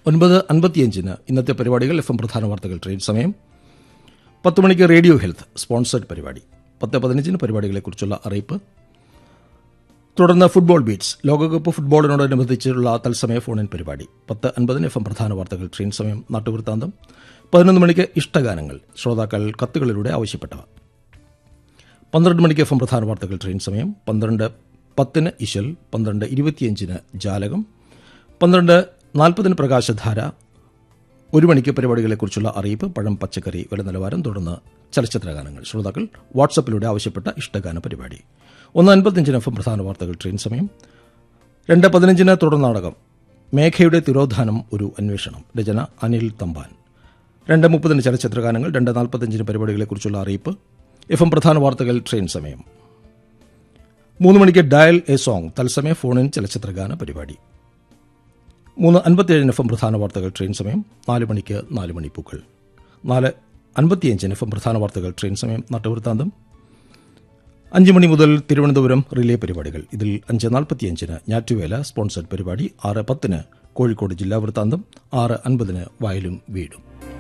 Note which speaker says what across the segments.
Speaker 1: ഒൻപത് അൻപത്തിയഞ്ചിന് ഇന്നത്തെ പരിപാടികൾ എഫ് എം പ്രധാന വാർത്തകൾ ട്രെയിൻ സമയം പത്ത് മണിക്ക് റേഡിയോ ഹെൽത്ത് സ്പോൺസേഡ് പരിപാടി പത്ത് പതിനഞ്ചിന് പരിപാടികളെക്കുറിച്ചുള്ള അറിയിപ്പ് തുടർന്ന് ഫുട്ബോൾ ബീറ്റ്സ് ലോകകപ്പ് ഫുട്ബോളിനോടനുബന്ധിച്ചുള്ള തത്സമയ ഫോണിൻ പരിപാടി പത്ത് അൻപതിന് എഫ് എം പ്രധാന വാർത്തകൾ ട്രെയിൻ സമയം നാട്ടുവൃത്താന്തം പതിനൊന്ന് മണിക്ക് ഇഷ്ടഗാനങ്ങൾ ശ്രോതാക്കൾ കത്തുകളിലൂടെ ആവശ്യപ്പെട്ടവ പന്ത്രണ്ട് മണിക്ക് എഫ് എം പ്രധാന വാർത്തകൾ ട്രെയിൻ സമയം പന്ത്രണ്ട് പത്തിന് ഇശൽ പന്ത്രണ്ട് ഇരുപത്തിയഞ്ചിന് ജാലകം പന്ത്രണ്ട് നാൽപ്പതിന് പ്രകാശധാര ഒരു മണിക്ക് പരിപാടികളെക്കുറിച്ചുള്ള അറിയിപ്പ് പഴം പച്ചക്കറി വില നിലവാരം തുടർന്ന് ചലച്ചിത്ര ഗാനങ്ങൾ ശ്രോതാക്കൾ വാട്സപ്പിലൂടെ ആവശ്യപ്പെട്ട ഇഷ്ടഗാന പരിപാടി ഒന്ന് അൻപത്തിയഞ്ചിന് എഫ് എം പ്രധാന വാർത്തകൾ ട്രെയിൻ സമയം രണ്ട് പതിനഞ്ചിന് തുടർനാടകം മേഘയുടെ തിരോധാനം ഒരു അന്വേഷണം രചന അനിൽ തമ്പാൻ രണ്ട് മുപ്പതിന് ചലച്ചിത്ര ഗാനങ്ങൾ രണ്ട് നാൽപ്പത്തിയഞ്ചിന് പരിപാടികളെക്കുറിച്ചുള്ള അറിയിപ്പ് എഫ് എം പ്രധാന വാർത്തകൾ ട്രെയിൻ സമയം മൂന്ന് മണിക്ക് ഡയൽ എ സോങ് തത്സമയ ഫോണിൻ ചലച്ചിത്രഗാന പരിപാടി മൂന്ന് അൻപത്തിയേഴിന് എഫ് എം പ്രധാന വാർത്തകൾ ട്രെയിൻ സമയം നാല് മണിക്ക് നാല് മണിപ്പൂക്കൾ നാല് അൻപത്തിയഞ്ചിന് എഫ് എം പ്രധാന വാർത്തകൾ ട്രെയിൻ സമയം നാട്ടുവൃത്താന്തം അഞ്ച് മണി മുതൽ തിരുവനന്തപുരം റിലേ പരിപാടികൾ ഇതിൽ അഞ്ച് നാൽപ്പത്തിയഞ്ചിന് ഞാറ്റുവേല സ്പോൺസർഡ് പരിപാടി ആറ് പത്തിന് കോഴിക്കോട് ജില്ലാ വൃത്താന്തം ആറ് അൻപതിന് വയലും വീടും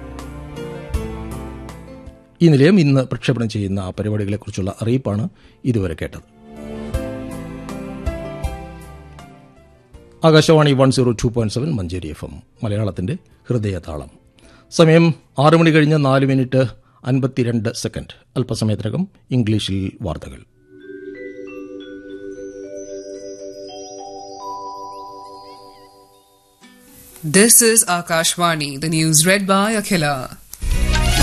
Speaker 1: ഈ നിലയം ഇന്ന് പ്രക്ഷേപണം ചെയ്യുന്ന പരിപാടികളെക്കുറിച്ചുള്ള അറിയിപ്പാണ് ഇതുവരെ കേട്ടത് Akashvani one zero two point seven Manjeri F M മലയാളത്തിന്റെ ഹൃദയതാളം സമയം ആറ് മണി കഴിഞ്ഞ് നാല് മിനിറ്റ് അൻപത്തിരണ്ട് സെക്കൻഡ് അല്പസമയത്തിനകം ഇംഗ്ലീഷിൽ വാർത്തകൾ
Speaker 2: This is Akashvani, the news read by Akhila.